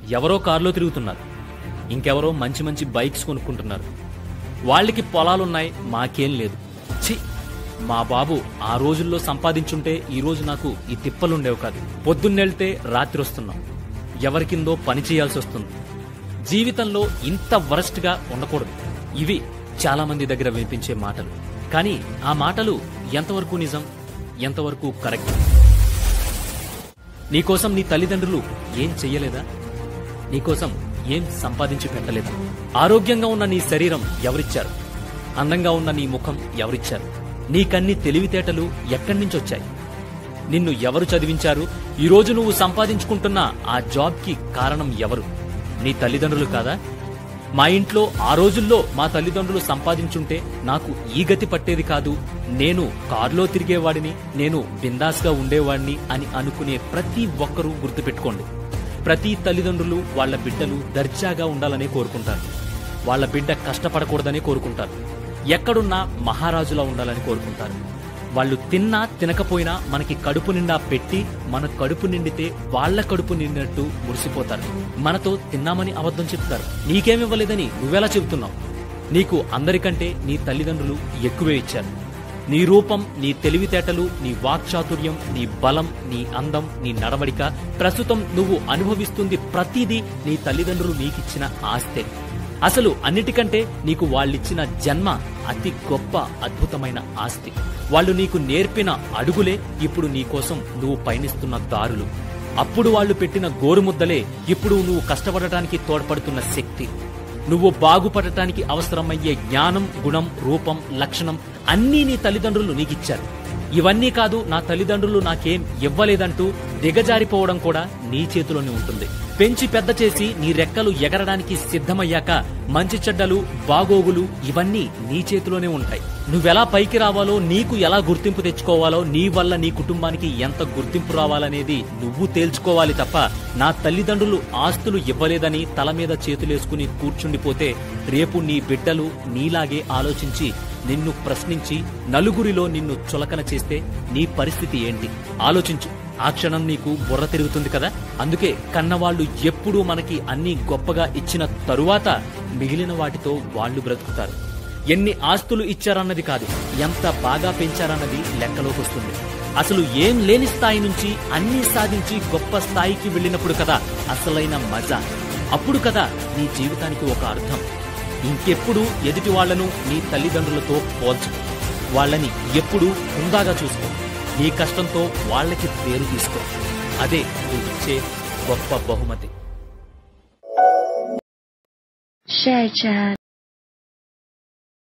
ఎవరో కారులో తిరుగుతున్నారు ఇంకెవరో మంచి మంచి బైక్స్ కొనుక్కుంటున్నారు వాళ్ళకి పొలాలున్నాయి మాకేం లేదు ఛీ మా బాబు ఆ రోజుల్లో సంపాదించుంటే ఈ రోజు నాకు ఈ తిప్పలుండేవి కాదు పొద్దున్నెళ్తే రాత్రి వస్తున్నాం ఎవరికిందో పని చేయాల్సి వస్తుంది జీవితంలో ఇంత వరస్ట్ గా ఉండకూడదు ఇవి చాలా మంది దగ్గర వినిపించే మాటలు కానీ ఆ మాటలు ఎంతవరకు నిజం ఎంతవరకు కరెక్ట్ నీకోసం నీ తల్లిదండ్రులు ఏం చెయ్యలేదా నీకోసం ఏం సంపాదించి పెట్టలేదా ఆరోగ్యంగా ఉన్న నీ శరీరం ఎవరిచ్చారు అందంగా ఉన్న నీ ముఖం ఎవరిచ్చారు నీకన్ని తెలివితేటలు ఎక్కడి నుంచి వచ్చాయి నిన్ను ఎవరు చదివించారు ఈరోజు నువ్వు సంపాదించుకుంటున్న ఆ జాబ్కి కారణం ఎవరు నీ తల్లిదండ్రులు కాదా మా ఇంట్లో ఆ రోజుల్లో మా తల్లిదండ్రులు సంపాదించుంటే నాకు ఈ గతి పట్టేది కాదు నేను కారులో తిరిగేవాడిని నేను బిందాస్గా ఉండేవాడిని అని అనుకునే ప్రతి ఒక్కరూ గుర్తుపెట్టుకోండి ప్రతి తల్లిదండ్రులు వాళ్ళ బిడ్డలు దర్జాగా ఉండాలనే కోరుకుంటారు వాళ్ళ బిడ్డ కష్టపడకూడదనే కోరుకుంటారు ఎక్కడున్నా మహారాజులా ఉండాలని కోరుకుంటారు వాళ్ళు తిన్నా తినకపోయినా మనకి కడుపు నిండా పెట్టి మన కడుపు నిండితే వాళ్ళ కడుపు నిండినట్టు మురిసిపోతారు మనతో తిన్నామని అబద్ధం చెప్తారు నీకేమివ్వలేదని నువ్వెలా చెబుతున్నావు నీకు అందరికంటే నీ తల్లిదండ్రులు ఎక్కువే ఇచ్చారు నీ రూపం నీ తెలివితేటలు నీ వాక్చాతుర్యం నీ బలం నీ అందం నీ నడవడిక ప్రస్తుతం నువ్వు అనుభవిస్తుంది ప్రతిదీ నీ తల్లిదండ్రులు నీకిచ్చిన ఆస్తే అసలు అన్నిటికంటే నీకు వాళ్ళిచ్చిన జన్మ అతి గొప్ప అద్భుతమైన ఆస్తి వాళ్ళు నీకు నేర్పిన అడుగులే ఇప్పుడు నీకోసం నువ్వు పయనిస్తున్న దారులు అప్పుడు వాళ్ళు పెట్టిన గోరుముద్దలే ఇప్పుడు నువ్వు కష్టపడటానికి తోడ్పడుతున్న శక్తి నువ్వు బాగుపడటానికి అవసరమయ్యే జ్ఞానం గుణం రూపం లక్షణం అన్నీ నీ తల్లిదండ్రులు నీకిచ్చారు ఇవన్నీ కాదు నా తల్లిదండ్రులు నాకేం ఇవ్వలేదంటూ దిగజారిపోవడం కూడా నీ చేతిలోనే ఉంటుంది పెంచి పెద్ద చేసి నీ రెక్కలు ఎగరడానికి సిద్ధమయ్యాక మంచి చెడ్డలు బాగోగులు ఇవన్నీ నీ చేతిలోనే ఉంటాయి నువ్వెలా పైకి రావాలో నీకు ఎలా గుర్తింపు తెచ్చుకోవాలో నీ వల్ల నీ కుటుంబానికి ఎంత గుర్తింపు రావాలనేది నువ్వు తేల్చుకోవాలి తప్ప నా తల్లిదండ్రులు ఆస్తులు ఇవ్వలేదని తల మీద చేతులేసుకుని కూర్చుండిపోతే రేపు నీ బిడ్డలు నీలాగే ఆలోచించి నిన్ను ప్రశ్నించి నలుగురిలో నిన్ను చులకన చేస్తే నీ పరిస్థితి ఏంటి ఆలోచించు ఆ క్షణం నీకు బుర్ర తిరుగుతుంది కదా అందుకే కన్నవాళ్లు ఎప్పుడూ మనకి అన్ని గొప్పగా ఇచ్చిన తరువాత మిగిలిన వాటితో వాళ్ళు బ్రతుకుతారు ఎన్ని ఆస్తులు ఇచ్చారన్నది కాదు ఎంత బాగా పెంచారన్నది లెక్కలోకి వస్తుంది అసలు ఏం లేని స్థాయి నుంచి అన్ని సాధించి గొప్ప స్థాయికి వెళ్ళినప్పుడు కదా అసలైన మజా అప్పుడు కదా నీ జీవితానికి ఒక అర్థం ఇంకెప్పుడు ఎదుటి వాళ్లను నీ తల్లిదండ్రులతో పోల్చు వాళ్ళని ఎప్పుడూ హుందాగా చూసుకో నీ కష్టంతో వాళ్ళకి పేరు తీసుకో అదే నువ్విచ్చే గొప్ప బహుమతి share chat